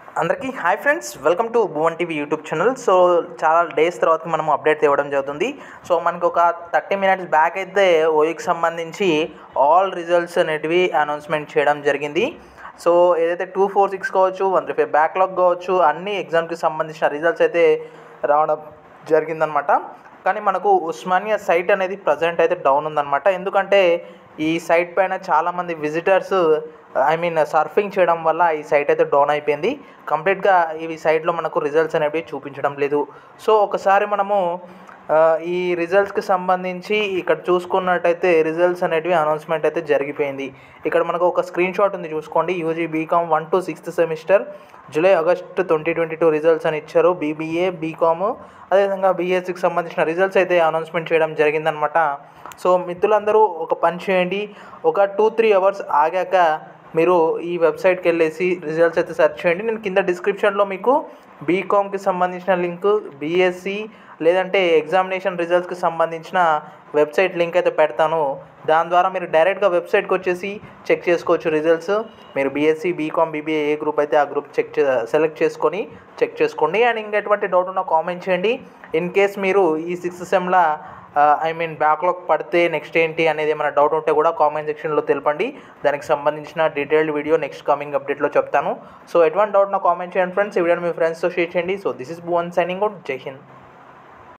అందరికీ hi friends welcome to Bhuvan TV YouTube channel so చాలా days తర్వాత మనం అప్డేట్ ఇవ్వడం జరుగుతుంది సో మనకి ఒక థర్టీ మినిట్స్ బ్యాక్ అయితే ఓయికి సంబంధించి ఆల్ రిజల్ట్స్ అనేటివి అనౌన్స్మెంట్ చేయడం జరిగింది సో ఏదైతే టూ ఫోర్ సిక్స్ కావచ్చు వన్ త్రీ ఫైవ్ బ్యాక్లాగ్ కావచ్చు అన్ని ఎగ్జామ్కి సంబంధించిన రిజల్ట్స్ అయితే రావడం జరిగిందనమాట కానీ మనకు ఉస్మానియా సైట్ అనేది ప్రజెంట్ అయితే డౌన్ ఉందన్నమాట ఎందుకంటే ఈ సైట్ పైన చాలామంది విజిటర్స్ ఐ మీన్ సర్ఫింగ్ చేయడం వల్ల ఈ సైట్ అయితే డౌన్ అయిపోయింది కంప్లీట్గా ఈ సైట్లో మనకు రిజల్ట్స్ అనేవి చూపించడం లేదు సో ఒకసారి మనము ఆ, ఈ రిజల్ట్స్కి సంబంధించి ఇక్కడ చూసుకున్నట్టయితే రిజల్ట్స్ అనేటివి అనౌన్స్మెంట్ అయితే జరిగిపోయింది ఇక్కడ మనకు ఒక స్క్రీన్ షాట్ ఉంది చూసుకోండి UG BCom one two sixth semester July August twenty twenty two results అని ఇచ్చారు బీబీఏ బీకామ్ అదేవిధంగా బీఎస్సీకి సంబంధించిన రిజల్ట్స్ అయితే అనౌన్స్మెంట్ చేయడం జరిగిందనమాట సో మిత్రులందరూ ఒక పని చేయండి ఒక టూ త్రీ అవర్స్ ఆగాక మీరు ఈ వెబ్సైట్కి వెళ్ళేసి రిజల్ట్స్ అయితే సెర్చ్ చేయండి నేను కింద డిస్క్రిప్షన్లో మీకు బీకామ్కి సంబంధించిన లింక్ బీఎస్సీ లేదంటే ఎగ్జామినేషన్ రిజల్ట్స్కి సంబంధించిన వెబ్సైట్ లింక్ అయితే పెడతాను దాని ద్వారా మీరు డైరెక్ట్గా వెబ్సైట్కి వచ్చేసి చెక్ చేసుకోవచ్చు రిజల్ట్స్ మీరు బీఎస్సీ బీకామ్ బీబీఏ ఏ గ్రూప్ అయితే ఆ గ్రూప్ చెక్ సెలెక్ట్ చేసుకొని చెక్ చేసుకోండి అండ్ ఇంకా ఎటువంటి డౌట్ ఉన్నా కామెంట్ చేయండి ఇన్ కేస్ మీరు ఈ సిక్స్త్ సెమ్లా ఐ మీన్ బ్యాక్లాగ్ పడితే నెక్స్ట్ ఏంటి అనేది ఏమైనా డౌట్ ఉంటే కూడా కామెంట్ సెక్షన్లో తెలపండి దానికి సంబంధించిన డీటెయిల్డ్ వీడియో నెక్స్ట్ కమింగ్ అప్డేట్లో చెప్తాను సో ఎటువంటి డౌట్ నా కామెంట్ చేయండి ఫ్రెండ్స్ ఈ వీడియోని మీ ఫ్రెండ్స్తో షేర్ చేయండి so this is Bhuvan signing out Jai Hind